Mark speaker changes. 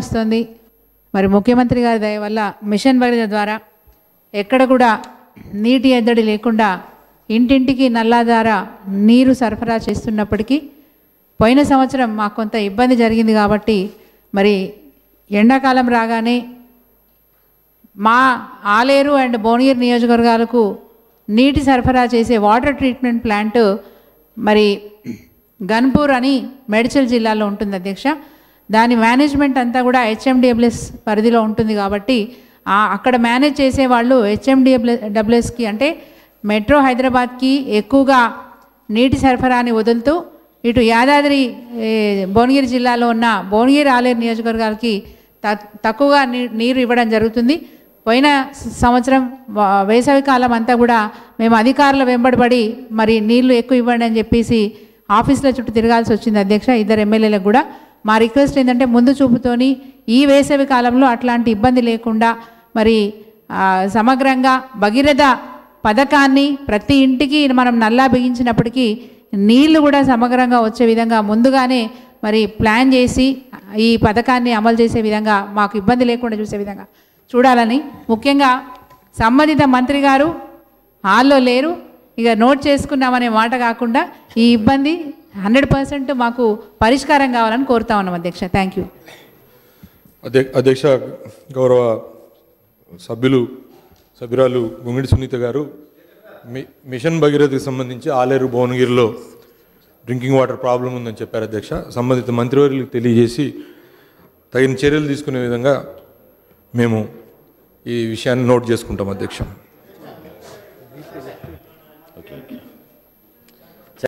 Speaker 1: వస్తుంది మరి ముఖ్యమంత్రి గారి దయ వల్ల మిషన్ భగీరథ ద్వారా ఎక్కడ కూడా నీటి ఎద్దడి లేకుండా ఇంటింటికి నల్లా ద్వారా నీరు సరఫరా చేస్తున్నప్పటికీ పోయిన సంవత్సరం మాకు కొంత ఇబ్బంది జరిగింది కాబట్టి మరి ఎండాకాలం రాగానే మా ఆలేరు అండ్ భువనగిరి నియోజకవర్గాలకు నీటి సరఫరా చేసే వాటర్ ట్రీట్మెంట్ ప్లాంట్ మరి గన్పూర్ అని మేడ్చల్ జిల్లాలో ఉంటుంది అధ్యక్ష దాని మేనేజ్మెంట్ అంతా కూడా హెచ్ఎండిఎబ్ల్యూఎస్ పరిధిలో ఉంటుంది కాబట్టి ఆ- అక్కడ మేనేజ్ చేసే వాళ్ళు హెచ్ఎండిఎబ్ల్యూ డబ్ల్యూఎస్కి అంటే మెట్రో హైదరాబాద్కి ఎక్కువగా నీటి సరఫరాని వదులుతూ ఇటు యాదాద్రి ఏ, భువనగిరి జిల్లాలో ఉన్న భువనగిరి ఆలేరు నియోజకవర్గాలకి త- తక్కువగా నీ- నీరు ఇవ్వడం జరుగుతుంది పోయిన స- సంవత్సరం వా- వేసవి కాలం అంతా కూడా మేము అధికారుల వెంబడిపడి మరి నీళ్లు ఎక్కువ ఇవ్వండి అని చెప్పేసి ఆఫీసుల చుట్టూ తిరగాల్సి వచ్చింది అధ్యక్ష ఇద్దరు ఎమ్మెల్యేలకు కూడా మా రిక్వెస్ట్ ఏంటంటే ముందు చూపుతోని ఈ వేసవి కాలంలో అట్లాంటి ఇబ్బంది లేకుండా మరి ఆ, సమగ్రంగా భగీరథ పథకాన్ని ప్రతి ఇంటికి మనం నల్లా బిగించినప్పటికీ నీళ్లు కూడా సమగ్రంగా వచ్చే విధంగా ముందుగానే మరి ప్లాన్ చేసి ఈ పథకాన్ని అమలు చేసే విధంగా మాకు ఇబ్బంది లేకుండా చూసే విధంగా చూడాలని ముఖ్యంగా సంబంధిత మంత్రి గారు హాల్లో లేరు ఇక నోట్ చేసుకున్నామనే మాట కాకుండా ఈ ఇబ్బంది హండ్రెడ్ పర్సెంట్ మాకు పరిష్కారం కావాలని కోరుతా ఉన్నాం అధ్యక్ష థ్యాంక్ యూ
Speaker 2: అధ్య- అధ్యక్ష గౌరవ సభ్యులు సభ్యురాలు గుంగిడి సునీత గారు మి మిషన్ భగీరథకి సంబంధించి ఆలేరు భువనగిరిలో డ్రింకింగ్ వాటర్ ప్రాబ్లం ఉందని చెప్పారు అధ్యక్ష సంబంధిత మంత్రివర్యులకు తెలియజేసి తగిన చర్యలు తీసుకునే విధంగా మేము ఈ విషయాన్ని నోట్ చేసుకుంటాం అధ్యక్ష